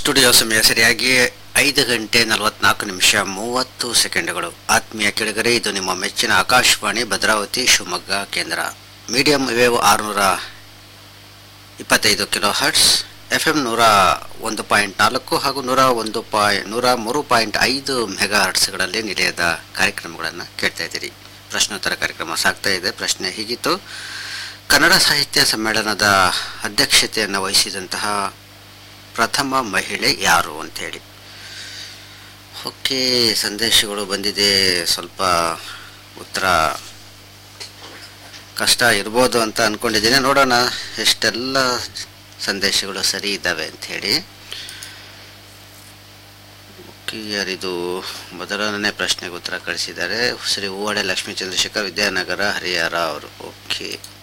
studio ಸಮಯ ಸರಿಯಾಗಿ ಐದು ಗಂಟೆ ನಲವತ್ನಾಲ್ಕು ನಿಮಿಷ ಮೂವತ್ತು ಸೆಕೆಂಡ್ಗಳು ಆತ್ಮೀಯ ಕೆಳಗರೆ ಇದು ನಿಮ್ಮ ಮೆಚ್ಚಿನ ಆಕಾಶವಾಣಿ ಭದ್ರಾವತಿ ಶಿವಮೊಗ್ಗ ಕೇಂದ್ರ ಮೀಡಿಯಂ ವೇವ್ ಆರುನೂರ ಇಪ್ಪತ್ತೈದು ಕಿಲೋ ಹರ್ಟ್ಸ್ ಎಫ್ ಎಂ ನೂರ ಒಂದು ಪಾಯಿಂಟ್ ನಾಲ್ಕು ಹಾಗೂ ನೂರ ಒಂದು ಪಾಯ್ ನೂರ ಮೂರು ಪಾಯಿಂಟ್ ಐದು ಮೆಗಾ ಹರ್ಟ್ಸ್ಗಳಲ್ಲಿ ನಿಲಯದ ಕಾರ್ಯಕ್ರಮಗಳನ್ನು ಕೇಳ್ತಾ ಇದ್ದೀರಿ ಪ್ರಶ್ನೋತ್ತರ ಕಾರ್ಯಕ್ರಮ ಸಾಗ್ತಾ ಇದೆ ಪ್ರಶ್ನೆ ಹೀಗಿತ್ತು ಕನ್ನಡ ಸಾಹಿತ್ಯ ಸಮ್ಮೇಳನದ ಅಧ್ಯಕ್ಷತೆಯನ್ನು ವಹಿಸಿದಂತಹ ಪ್ರಥಮ ಮಹಿಳೆ ಯಾರು ಅಂಥೇಳಿ ಓಕೆ ಸಂದೇಶಗಳು ಬಂದಿದೆ ಸ್ವಲ್ಪ ಉತ್ತರ ಕಷ್ಟ ಇರ್ಬೋದು ಅಂತ ಅಂದ್ಕೊಂಡಿದ್ದೀನಿ ನೋಡೋಣ ಎಷ್ಟೆಲ್ಲ ಸಂದೇಶಗಳು ಸರಿ ಇದ್ದಾವೆ ಅಂಥೇಳಿ ಓಕೆ ಯಾರಿದು ಮೊದಲನೇ ಪ್ರಶ್ನೆಗೆ ಉತ್ತರ ಕಳಿಸಿದ್ದಾರೆ ಶ್ರೀ ಹೂವಾಡೆ ಲಕ್ಷ್ಮೀ ಚಂದ್ರಶೇಖರ್ ವಿದ್ಯಾನಗರ ಹರಿಹರ ಅವರು ಓಕೆ